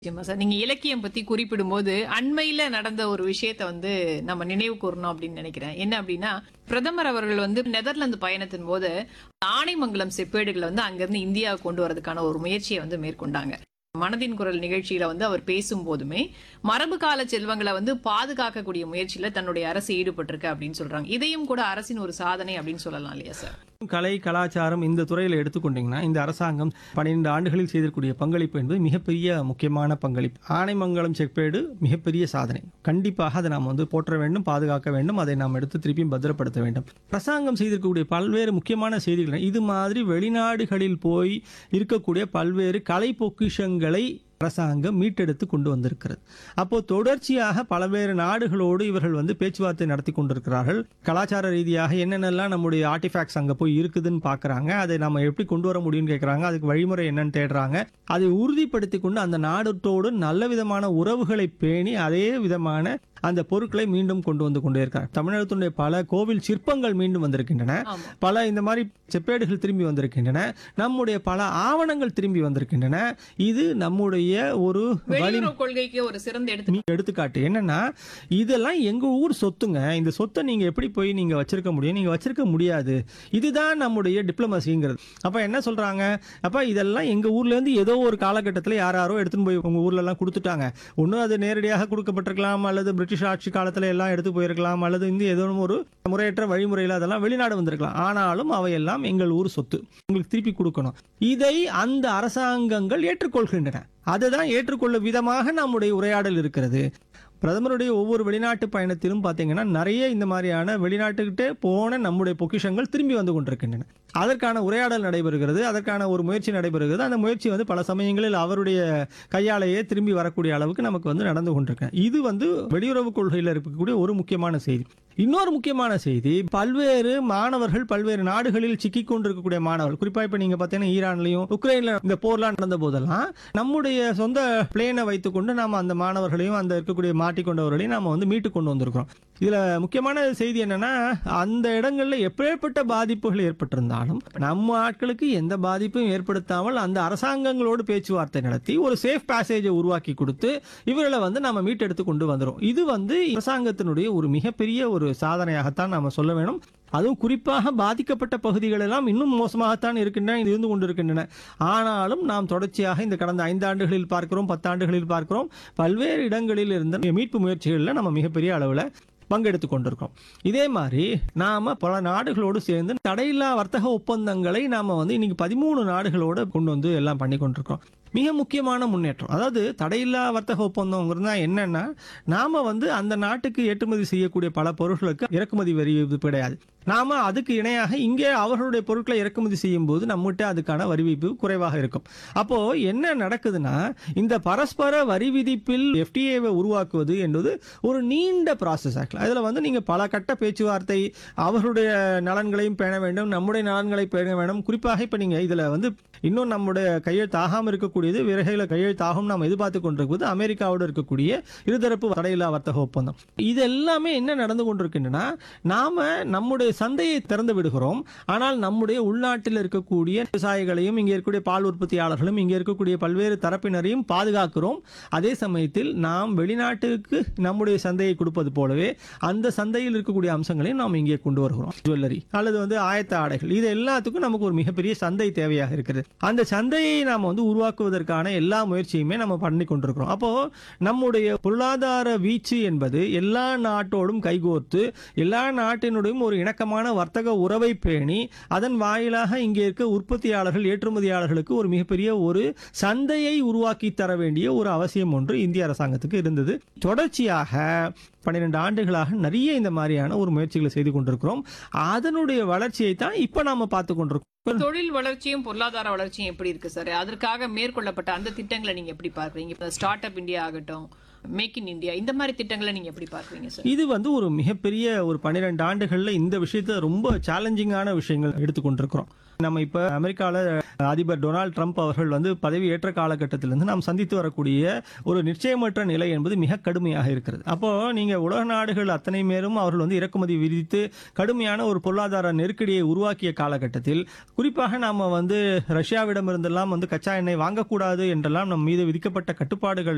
நிச்சயமா சார் நீங்க இலக்கியம் பத்தி குறிப்பிடும்போது அண்மையில நடந்த ஒரு விஷயத்தை வந்து நம்ம நினைவு கூறணும் அப்படின்னு நினைக்கிறேன் என்ன அப்படின்னா பிரதமர் அவர்கள் வந்து நெதர்லாந்து பயணத்தின் போது ஆனைமங்கலம் செப்பேடுகளை வந்து அங்கிருந்து இந்தியாவுக்கு கொண்டு வரதுக்கான ஒரு முயற்சியை வந்து மேற்கொண்டாங்க மனதின் குரல் நிகழ்ச்சியில வந்து அவர் பேசும் போதுமே மரபு கால செல்வங்களை வந்து பாதுகாக்கக்கூடிய முயற்சியில தன்னுடைய அரசு ஈடுபட்டிருக்கு அப்படின்னு சொல்றாங்க இதையும் கூட அரசின் ஒரு சாதனை அப்படின்னு சொல்லலாம் இல்லையா சார் கலை கலாச்சாரம் இந்த துறையில் எடுத்துக்கொண்டீங்கன்னா இந்த அரசாங்கம் பன்னிரண்டு ஆண்டுகளில் செய்திருக்கூடிய பங்களிப்பு என்பது மிகப்பெரிய முக்கியமான பங்களிப்பு ஆனைமங்கலம் செப்பேடு மிகப்பெரிய சாதனை கண்டிப்பாக அதை நாம் வந்து போற்ற வேண்டும் பாதுகாக்க வேண்டும் அதை நாம் எடுத்து திருப்பியும் பத்திரப்படுத்த வேண்டும் அரசாங்கம் செய்திருக்கக்கூடிய பல்வேறு முக்கியமான செய்திகள் இது மாதிரி வெளிநாடுகளில் போய் இருக்கக்கூடிய பல்வேறு கலை பொக்கிஷங்களை அரசாங்கம் மீட்டெடுத்து கொண்டு வந்திருக்கிறது அப்போ தொடர்ச்சியாக பல்வேறு நாடுகளோடு இவர்கள் வந்து பேச்சுவார்த்தை நடத்தி கொண்டிருக்கிறார்கள் கலாச்சார ரீதியாக என்னென்னலாம் நம்முடைய ஆர்டிஃபேக்ட்ஸ் அங்கே போய் இருக்குதுன்னு பார்க்குறாங்க அதை நம்ம எப்படி கொண்டு வர முடியும்னு கேட்குறாங்க அதுக்கு வழிமுறை என்னன்னு தேடுறாங்க அதை உறுதிப்படுத்தி கொண்டு அந்த நாடத்தோடு நல்ல விதமான உறவுகளை பேணி அதே விதமான அந்த பொருட்களை மீண்டும் கொண்டு வந்து கொண்டே இருக்காங்க தமிழகத்தினுடைய பல கோவில் சிற்பங்கள் மீண்டும் வந்திருக்கின்றன ஆமா பல இந்த மாதிரி செப்பேடுகள் திரும்பி வந்திருக்கின்றன நம்முடைய பல ஆவணங்கள் திரும்பி வந்திருக்கின்றன இது நம்முடைய ஒரு வழி வெளியுறவு கொள்கைக்கு ஒரு சிறந்த எடுத்து மீ- எடுத்துக்காட்டு என்னன்னா இதெல்லாம் எங்க ஊர் சொத்துங்க இந்த சொத்தை நீங்க எப்படி போய் நீங்க வச்சிருக்க முடியும் நீங்க வச்சிருக்க முடியாது இதுதான் நம்முடைய டிப்ளமசிங்கிறது அப்ப என்ன சொல்றாங்க அப்ப இதெல்லாம் எங்க ஊர்ல இருந்து ஏதோ ஒரு காலகட்டத்தில் யாராரோ எடுத்துன்னு போய் உங்க ஊர்ல எல்லாம் கொடுத்துட்டாங்க ஒன்றும் அது நேரடியாக கொடுக்கப்பட்டிருக்கலாம் அல்லது பிரிட்டிஷ் ஆட்சி காலத்துல எல்லாம் எடுத்து போயிருக்கலாம் அல்லது இந்த ஏதோ ஒரு முறையற்ற வழிமுறையில் அதெல்லாம் வெளிநாடு வந்திருக்கலாம் ஆனாலும் அவையெல்லாம் எங்கள் ஊர் சொத்து உங்களுக்கு திருப்பி கொடுக்கணும் இதை அந்த அரசாங்கங்கள் ஏற்றுக்கொள்கின்றன அதுதான் ஏற்றுக்கொள்ளும் விதமாக நம்முடைய உரையாடல் இருக்கிறது பிரதமருடைய ஒவ்வொரு வெளிநாட்டு பயணத்திலும் பார்த்தீங்கன்னா நிறைய இந்த மாதிரியான வெளிநாட்டுக்கிட்டே போன நம்முடைய பொக்கிஷங்கள் திரும்பி வந்து கொண்டிருக்கின்றன அதற்கான உரையாடல் நடைபெறுகிறது அதற்கான ஒரு முயற்சி நடைபெறுகிறது அந்த முயற்சி வந்து பல சமயங்களில் அவருடைய கையாலேயே திரும்பி வரக்கூடிய அளவுக்கு நமக்கு வந்து நடந்து கொண்டிருக்கு இது வந்து வெளியுறவு கொள்கையில் இருக்கக்கூடிய ஒரு முக்கியமான செய்தி இன்னொரு முக்கியமான செய்தி பல்வேறு மாணவர்கள் பல்வேறு நாடுகளில் சிக்கிக் கொண்டிருக்கக்கூடிய மாணவர்கள் குறிப்பா இப்ப நீங்க பார்த்தீங்கன்னா ஈரான்லயும் உக்ரைன்ல இந்த போர்லாம் நடந்த போதெல்லாம் நம்முடைய சொந்த பிளேனை வைத்துக்கொண்டு நாம அந்த மாணவர்களையும் அந்த இருக்கக்கூடிய மாட்டிக்கொண்டவர்களையும் நாம வந்து மீட்டு கொண்டு வந்திருக்கிறோம் இதுல முக்கியமான செய்தி என்னன்னா அந்த இடங்கள்ல எப்பேற்பட்ட பாதிப்புகள் ஏற்பட்டிருந்தாலும் நம்ம ஆட்களுக்கு எந்த பாதிப்பும் ஏற்படுத்தாமல் அந்த அரசாங்கங்களோடு பேச்சுவார்த்தை நடத்தி ஒரு சேஃப் பேசேஜை உருவாக்கி கொடுத்து இவர்களை வந்து நம்ம மீட்டெடுத்து கொண்டு வந்துரும் இது வந்து அரசாங்கத்தினுடைய ஒரு மிகப்பெரிய ஒரு சாதனையாகத்தான் நாம சொல்ல வேணும் அதுவும் குறிப்பாக பாதிக்கப்பட்ட பகுதிகள் எல்லாம் இன்னும் மோசமாகத்தான் இருக்கின்றன இருந்து கொண்டிருக்கின்றன ஆனாலும் நாம் தொடர்ச்சியாக இந்த கடந்த ஐந்தாண்டுகளில் பார்க்கிறோம் பத்தாண்டுகளில் பார்க்கிறோம் பல்வேறு இடங்களில் இருந்த மீட்பு முயற்சிகளில் நம்ம மிகப்பெரிய அளவில் பங்கெடுத்து கொண்டிருக்கோம் இதே மாதிரி நாம பல நாடுகளோடு சேர்ந்து தடையில்லா வர்த்தக ஒப்பந்தங்களை நாம வந்து இன்னைக்கு பதிமூணு நாடுகளோட கொண்டு வந்து எல்லாம் பண்ணி கொண்டிருக்கோம் மிக முக்கியமான முன்னேற்றம் அதாவது தடையில்லா வர்த்தக ஒப்பந்தங்கிறது என்னன்னா நாம வந்து அந்த நாட்டுக்கு ஏற்றுமதி செய்யக்கூடிய பல பொருட்களுக்கு இறக்குமதி வரி விதிப்பு கிடையாது நாம அதுக்கு இணையாக இங்கே அவர்களுடைய பொருட்களை இறக்குமதி செய்யும் போது நம்மகிட்ட அதுக்கான வரி விதிப்பு குறைவாக இருக்கும் அப்போ என்ன நடக்குதுன்னா இந்த பரஸ்பர வரி விதிப்பில் எஃப்டிஏவை உருவாக்குவது என்பது ஒரு நீண்ட ப்ராசஸ் ஆக்சுவலாக அதில் வந்து நீங்கள் பல கட்ட பேச்சுவார்த்தை அவர்களுடைய நலன்களையும் பேண வேண்டும் நம்முடைய நலன்களை பேண வேண்டும் குறிப்பாக இப்போ நீங்கள் இதில் வந்து இன்னும் நம்முடைய கையெழுத்தாகாமல் இருக்கக்கூடியது விறகையில் கையெழுத்தாகும் நாம் எதிர்பார்த்து கொண்டிருப்பது அமெரிக்காவோடு இருக்கக்கூடிய இருதரப்பு தடையில்லா வர்த்தக ஒப்பந்தம் இது எல்லாமே என்ன நடந்து கொண்டிருக்கின்றன நாம நம்முடைய சந்தையை திறந்து விடுகிறோம் ஆனால் நம்முடைய உள்நாட்டில் இருக்கக்கூடிய விவசாயிகளையும் இங்கே இருக்கக்கூடிய பால் உற்பத்தியாளர்களும் இங்கே இருக்கக்கூடிய பல்வேறு தரப்பினரையும் பாதுகாக்கிறோம் அதே சமயத்தில் நாம் வெளிநாட்டுக்கு நம்முடைய சந்தையை கொடுப்பது போலவே அந்த சந்தையில் இருக்கக்கூடிய அம்சங்களையும் நாம் இங்கே கொண்டு வருகிறோம் ஜுவல்லரி அல்லது வந்து ஆயத்த ஆடைகள் இது எல்லாத்துக்கும் நமக்கு ஒரு மிகப்பெரிய சந்தை தேவையாக இருக்கிறது அந்த சந்தையை நாம் வந்து உருவாக்குவதற்கான எல்லா முயற்சியுமே நம்ம பண்ணி கொண்டிருக்கிறோம் அப்போ நம்முடைய பொருளாதார வீச்சு என்பது எல்லா நாட்டோடும் கைகோர்த்து எல்லா நாட்டினுடையும் ஒரு இணக்கமான வர்த்தக உறவை பேணி அதன் வாயிலாக இங்கே இருக்க உற்பத்தியாளர்கள் ஏற்றுமதியாளர்களுக்கு ஒரு மிகப்பெரிய ஒரு சந்தையை உருவாக்கி தர வேண்டிய ஒரு அவசியம் ஒன்று இந்திய அரசாங்கத்துக்கு இருந்தது தொடர்ச்சியாக பன்னிரெண்டு ஆண்டுகளாக நிறைய இந்த மாதிரியான ஒரு முயற்சிகளை செய்து கொண்டிருக்கிறோம் அதனுடைய வளர்ச்சியை தான் இப்ப நாம பார்த்து கொண்டிருக்கோம் தொழில் வளர்ச்சியும் பொருளாதார வளர்ச்சியும் எப்படி இருக்கு சார் அதற்காக மேற்கொள்ளப்பட்ட அந்த திட்டங்களை நீங்க எப்படி பார்க்கறீங்க இப்ப ஸ்டார்ட் அப் இந்தியா ஆகட்டும் மேக் இன் இந்தியா இந்த மாதிரி திட்டங்களை நீங்க எப்படி பார்க்கறீங்க சார் இது வந்து ஒரு மிகப்பெரிய ஒரு பன்னிரெண்டு ஆண்டுகள்ல இந்த விஷயத்த ரொம்ப சேலஞ்சிங்கான விஷயங்கள் எடுத்துக்கொண்டிருக்கிறோம் நம்ம இப்ப அமெரிக்கால அதிபர் டொனால்ட் ட்ரம்ப் அவர்கள் வந்து பதவி ஏற்ற காலகட்டத்திலிருந்து நாம் சந்தித்து வரக்கூடிய ஒரு நிச்சயமற்ற நிலை என்பது மிக கடுமையாக இருக்கிறது அப்போ நீங்க உலக நாடுகள் அத்தனை மேலும் அவர்கள் வந்து இறக்குமதி விதித்து கடுமையான ஒரு பொருளாதார நெருக்கடியை உருவாக்கிய காலகட்டத்தில் குறிப்பாக நாம வந்து ரஷ்யாவிடமிருந்தெல்லாம் வந்து கச்சா எண்ணெய் வாங்கக்கூடாது என்றெல்லாம் நம் மீது விதிக்கப்பட்ட கட்டுப்பாடுகள்